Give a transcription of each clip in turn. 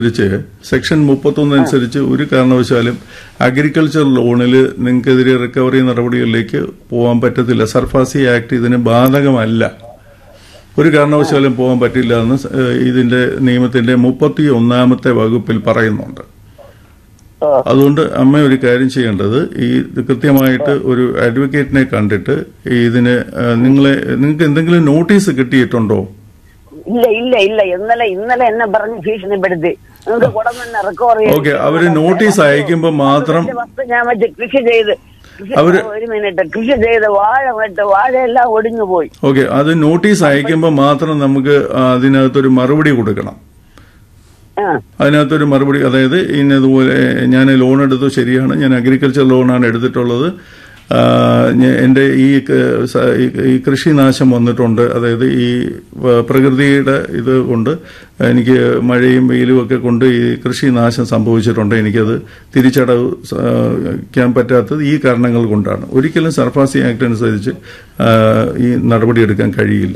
അനുസരിച്ച് സെക്ഷൻ മുപ്പത്തൊന്ന് അനുസരിച്ച് ഒരു കാരണവശാലും അഗ്രികൾച്ചർ ലോണിൽ നിങ്ങൾക്കെതിരെ റിക്കവറി നടപടികളിലേക്ക് പോകാൻ പറ്റത്തില്ല സർഫാസി ആക്ട് ഇതിന് ബാധകമല്ല ഒരു കാരണവശാലും പോകാൻ പറ്റില്ല എന്ന് സ- ഏഹ് ഇതിന്റെ നിയമത്തിന്റെ മുപ്പത്തി ഒന്നാമത്തെ വകുപ്പിൽ പറയുന്നുണ്ട് ഓ അതുകൊണ്ട് അമ്മ ഒരു കാര്യം ചെയ്യേണ്ടത് ഈ ഇത് കൃത്യമായിട്ട് ഒരു അഡ്വക്കേറ്റിനെ കണ്ടിട്ട് ഈ ഇതിന് ഏഹ് നിങ്ങളെ നിങ്ങൾക്ക് എന്തെങ്കിലും നോട്ടീസ് കിട്ടിയിട്ടുണ്ടോ ഇല്ല ഇല്ല ഇല്ല ഇന്നലെ ഇന്നലെ എന്നെ പറഞ്ഞ് ഭീഷണിപ്പെടുത്തി നിങ്ങൾക്ക് കുടം തന്നെ റിക്കവർ ഓക്കെ അവര് നോട്ടീസ് അയക്കുമ്പോൾ മാത്രം വസ്തു ഞാൻ വെച്ച് കൃഷി ചെയ്ത് കൃഷി- അവര്- ഒരു മിനിറ്റ് കൃഷി ചെയ്ത് വാഴ നട്ട് വാഴയെല്ലാം ഒടിഞ്ഞു പോയി ഓക്കെ അത് നോട്ടീസ് അയക്കുമ്പോൾ മാത്രം നമുക്ക് അതിനകത്തൊരു മറുപടി കൊടുക്കണം ആ അതിനകത്തൊരു മറുപടി അതായത് ഇന്നതുപോലെ ഞാൻ ലോൺ എടുത്തു ശരിയാണ് ഞാൻ അഗ്രികൾച്ചർ ലോണാണ് എടുത്തിട്ടുള്ളത് ആ, ഞ- എൻ്റെ ഈ ക- സ- ഈ- ഈ കൃഷിനാശം വന്നിട്ടുണ്ട് അതായത് ഈ വ- പ്രകൃതിയുടെ ഇത് കൊണ്ട് എനിക്ക് മഴയും വെയിലും ഒക്കെ കൊണ്ട് ഈ കൃഷിനാശം സംഭവിച്ചിട്ടുണ്ട് എനിക്കത് തിരിച്ചടവ് ക്കാൻ പറ്റാത്തത് ഈ കാരണങ്ങൾ കൊണ്ടാണ് ഒരിക്കലും സർഫാസി ആക്ട് അനുസരിച്ച് ആ, ഈ നടപടിയെടുക്കാൻ കഴിയില്ല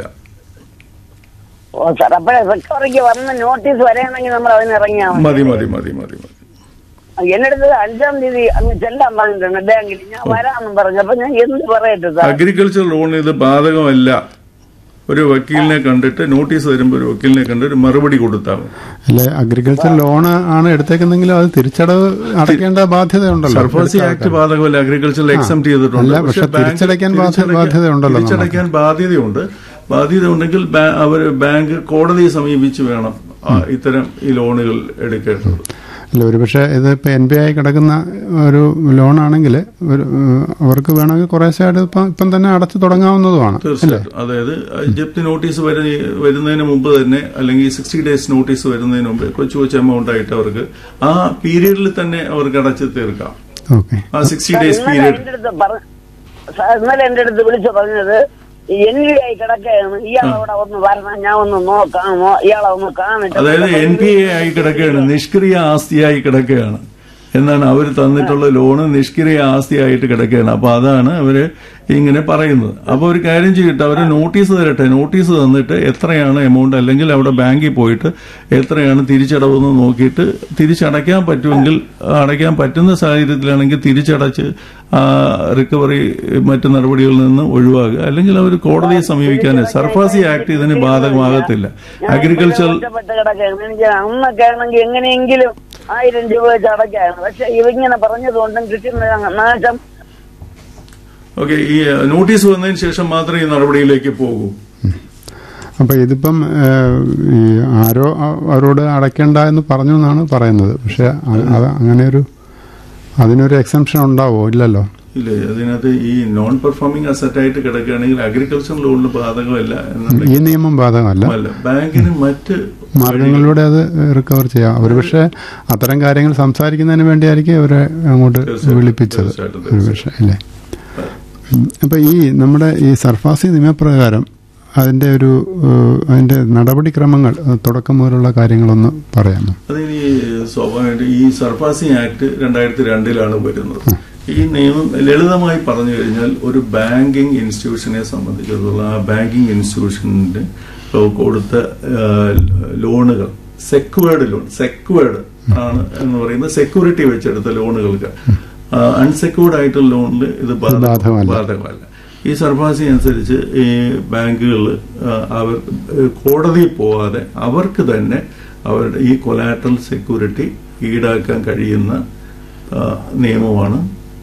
ഓ സാർ അപ്പോഴേ റിക്കവറിക്ക് വന്ന നോട്ടീസ് വരെയാണെങ്കിൽ നമ്മൾ അതിന് ഇറങ്ങിയാൽ മതി മതി മതി മതി മതി എന്റെ അടുത്ത് അഞ്ചാം തീയതി അങ്ങ് ചെല്ലാൻ പറഞ്ഞിട്ടുണ്ട് ബാങ്കിൽ ഞാൻ വരാമെന്ന് പറഞ്ഞു അപ്പൊ ഞാൻ എന്ത് പറയട്ടെ സാർ അഗ്രികൾച്ചർ ലോൺ ഇത് ബാധകമല്ല ഒരു വക്കീലിനെ കണ്ടിട്ട് നോട്ടീസ് തരുമ്പോൾ ഒരു വക്കീലിനെ കണ്ട് ഒരു മറുപടി കൊടുത്താൽ മതി. അല്ലെ അഗ്രികൾച്ചർ ലോൺ ആണ് എടുത്തേക്കുന്നെങ്കിലും അത് തിരിച്ചടവ് അടയ്ക്കേണ്ട ബാധ്യത ഉണ്ടല്ലോ സർഫാസി ആക്ട് ബാധകമല്ല അഗ്രികൾച്ചറിൽ എക്സംപ്റ്റ് ചെയ്തിട്ടുണ്ട് അല്ല, പക്ഷെ ബാങ്ക് തിരിച്ചടയ്ക്കാൻ ബാധ്യ- തിരിച്ചടയ്ക്കാൻ- ബാധ്യതയുണ്ടല്ലോ നമുക്ക്. തിരിച്ചടയ്ക്കാൻ ബാധ്യതയുണ്ട് ബാധ്യത ഉണ്ടെങ്കിൽ ബാ- അവർ ബാങ്ക് കോടതിയെ സമീപിച്ച് വേണം ആ, ഇത്തരം ഈ ലോണുകൾ എടുക്കേണ്ടത് അല്ല ഒരുപക്ഷെ ഇത് ഇപ്പൊ എൻ ബി ആയി കിടക്കുന്ന ഒരു ലോൺ ആണെങ്കിൽ ഒരു ഏഹ്, അവർക്ക് വേണമെങ്കിൽ കുറേശ്ശായിട്ട് ഇപ്പം ഇപ്പം തന്നെ അടച്ചു തുടങ്ങാവുന്നതുമാണ് അല്ലേ തീർച്ചയായിട്ടും അതായത് ജപ്തി നോട്ടീസ് വരുന്ന- വരുന്നതിന് മുമ്പ് തന്നെ അല്ലെങ്കിൽ സിക്സ്റ്റി ഡേയ്സ് നോട്ടീസ് വരുന്നതിന് മുമ്പ് കൊച്ചു കൊച്ചു എമൗണ്ട് ആയിട്ട് അവർക്ക് ആ പീരീഡിൽ തന്നെ അവർക്ക് അടച്ചു തീർക്കാം ഓക്കെ ആ സിക്സ്റ്റി സാർ, ഡേയ്സ് ഇന്നലെ പീരീഡ് എന്റെ അടുത്ത് പറ- സാർ, ഇന്നലെ എന്റെ അടുത്ത് വിളിച്ചു പറഞ്ഞത് എൻ വി ആയി കിടക്കുകയാണ് ഇയാൾ അവിടെ ഒന്ന് വരണം ഞാൻ ഒന്ന് നോക്കാമോ ഇയാളെ ഒന്ന് കാണിട്ട് അതായത് എൻ പി എ ആയി കിടക്കുകയാണ് നിഷ്ക്രിയ ആസ്തിയായി കിടക്കുകയാണ് എന്നാണ് അവർ തന്നിട്ടുള്ള ലോണ് നിഷ്ക്രിയ ആസ്തിയായിട്ട് കിടക്കുകയാണ് അപ്പൊ അതാണ് അവര് ഇങ്ങനെ പറയുന്നത് അപ്പൊ ഒരു കാര്യം ചെയ്യട്ടെ അവര് നോട്ടീസ് തരട്ടെ നോട്ടീസ് തന്നിട്ട് എത്രയാണ് എമൗണ്ട് അല്ലെങ്കിൽ അവിടെ ബാങ്കിൽ പോയിട്ട് എത്രയാണ് തിരിച്ചടവെന്ന് നോക്കിയിട്ട് തിരിച്ചടയ്ക്കാൻ പറ്റുമെങ്കിൽ അടയ്ക്കാൻ പറ്റുന്ന സാഹചര്യത്തിലാണെങ്കിൽ തിരിച്ചടച്ച് ആ റിക്കവറി മറ്റു നടപടികളിൽ നിന്ന് ഒഴിവാകുക അല്ലെങ്കിൽ അവർ കോടതിയെ സമീപിക്കാൻ സർഫാസി ആക്ട് ഇതിന് ബാധകമാകത്തില്ല അഗ്രികൾച്ചർ ഒറ്റപ്പെട്ട് കിടക്കുകയാണ് എനിക്ക് അന്നൊക്കെ ആണെങ്കിൽ എങ്ങനെയെങ്കിലും ആയിരം രൂപ വെച്ച് അടയ്ക്കാണ് പക്ഷെ ഇവങ്ങനെ പറഞ്ഞതുകൊണ്ടും കൃഷി നാശം ഓക്കെ ഈ നോട്ടീസ് വന്നതിന് ശേഷം മാത്രമേ ഈ നടപടിയിലേക്ക് പോകൂ അപ്പൊ ഇതിപ്പം ഏഹ്, ഈ ആരോ അ- അവരോട് അടയ്ക്കേണ്ട എന്ന് പറഞ്ഞു എന്നാണ് പറയുന്നത് പക്ഷെ അ- അത് അങ്ങനെ ഒരു അതിനൊരു എക്സംഷൻ ഉണ്ടാവോ ഇല്ലല്ലോ ഇല്ല അതിനകത്ത് ഈ നോൺ പെർഫോമിംഗ് അസറ്റ് ആയിട്ട് കിടക്കുകയാണെങ്കിൽ അഗ്രികൾച്ചർ ലോണിന് ബാധകമല്ല ഈ എന്നുണ്ടെങ്കിൽ നിയമം ബാധകമല്ല അല്ല ബാങ്കിന് മറ്റ് മാർഗങ്ങളിലൂടെ അത് റിക്കവർ ചെയ്യാം ഒരുപക്ഷെ അത്തരം കാര്യങ്ങൾ സംസാരിക്കുന്നതിന് വേണ്ടിയായിരിക്കും അവരെ അങ്ങോട്ട് തീർച്ചയായിട്ടും, വിളിപ്പിച്ചത് തീർച്ചയായിട്ടും, ഒരുപക്ഷെ അല്ലേ ഉം. അപ്പൊ ഈ നമ്മുടെ ഈ സർഫാസി നിയമപ്രകാരം അതിന്റെ ഒരു ഏഹ്, അതിന്റെ നടപടിക്രമങ്ങൾ ഏഹ്, തുടക്കം മുതലുള്ള കാര്യങ്ങളൊന്ന് പറയാമോ അതിന് ഈ സ്വാഭാവികമായിട്ട് ഈ സർഫാസി ആക്ട് രണ്ടായിരത്തി രണ്ടിലാണ് വരുന്നത് ഈ നിയമം ലളിതമായി പറഞ്ഞു കഴിഞ്ഞാൽ ഒരു ബാങ്കിങ് ഇൻസ്റ്റിറ്റ്യൂഷനെ സംബന്ധിച്ചിടത്തോളം ആ ബാങ്കിങ് ഇൻസ്റ്റിറ്റ്യൂഷന്റെ കൊടുത്ത ആ, ലോണുകൾ സെക്വേർഡ് ലോൺ സെക്വേർഡ് ആണ് എന്ന് പറയുന്നത് സെക്യൂരിറ്റി വെച്ചെടുത്ത ലോണുകൾക്ക് അൺസെക്യൂർഡ് ആയിട്ടുള്ള ലോണിൽ ഇത് ബാധക- ബാധകമല്ല. ബാധകമല്ല ഈ സർഫാസി അനുസരിച്ച് ഈ ബാങ്കുകൾ അവർ ഏഹ്, കോടതിയിൽ പോവാതെ അവർക്ക് തന്നെ അവരുടെ ഈ കൊലാട്രൽ സെക്യൂരിറ്റി ഈടാക്കാൻ കഴിയുന്ന ആ, നിയമമാണ്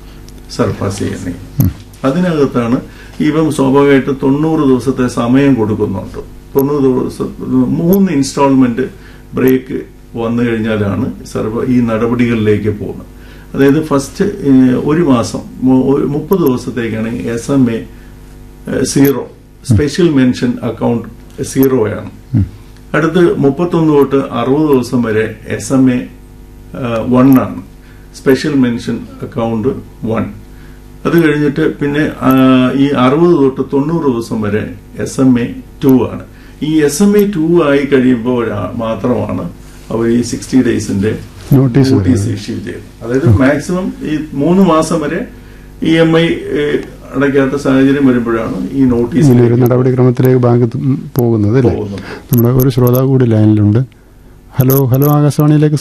സർഫാസി എന്ന നിയമം അതിനകത്താണ് ഇപ്പം സ്വാഭാവികമായിട്ട് തൊണ്ണൂറ് ദിവസത്തെ സമയം കൊടുക്കുന്നുണ്ട് തൊണ്ണൂറ് ദിവസം മൂന്ന് ഇൻസ്റ്റാൾമെന്റ് ബ്രേക്ക് വന്നു കഴിഞ്ഞാലാണ് സർവ ഈ നടപടികളിലേക്ക് പോകുന്നത് അതായത് ഫസ്റ്റ് ഒരു മാസം മു- ഒരു മുപ്പത് ദിവസത്തേക്കാണ് S M A zero special mention account സീറോയാണ് അടുത്ത് മുപ്പത്തൊന്ന് തൊട്ട് അറുപത് ദിവസം വരെ എസ് എം എ വൺ ആണ് സ്പെഷ്യൽ മെൻഷൻ അക്കൗണ്ട് വൺ അത് കഴിഞ്ഞിട്ട് പിന്നെ ആ, ഈ അറുപത് തൊട്ട് തൊണ്ണൂറ് ദിവസം വരെ എസ് എം എ ടു ആണ് ഈ എസ് എം എ ടു ആയി കഴിയുമ്പോൾ മാത്രമാണ് അവർ ഈ സിക്സ്റ്റി ഡേയ്സിന്റെ നോട്ടീസ് നോട്ടീസ് ഇഷ്യൂ ചെയ്തു അതായത് മാക്സിമം ഈ മൂന്ന് മാസം വരെ ഇ എം ഐ അടയ്ക്കാത്ത സാഹചര്യം വരുമ്പോഴാണ് ഈ നോട്ടീസ് ഇങ്ങനെ ഒരു നടപടിക്രമത്തിലേക്ക് ബാങ്ക് ത- പോകുന്നത് അല്ലേ പോകുന്നത് നമ്മുടെ ഒരു ശ്രോതാവ് കൂടി ലൈനിലുണ്ട് ഹലോ ഹലോ ആകാശവാണിയിലേക്ക്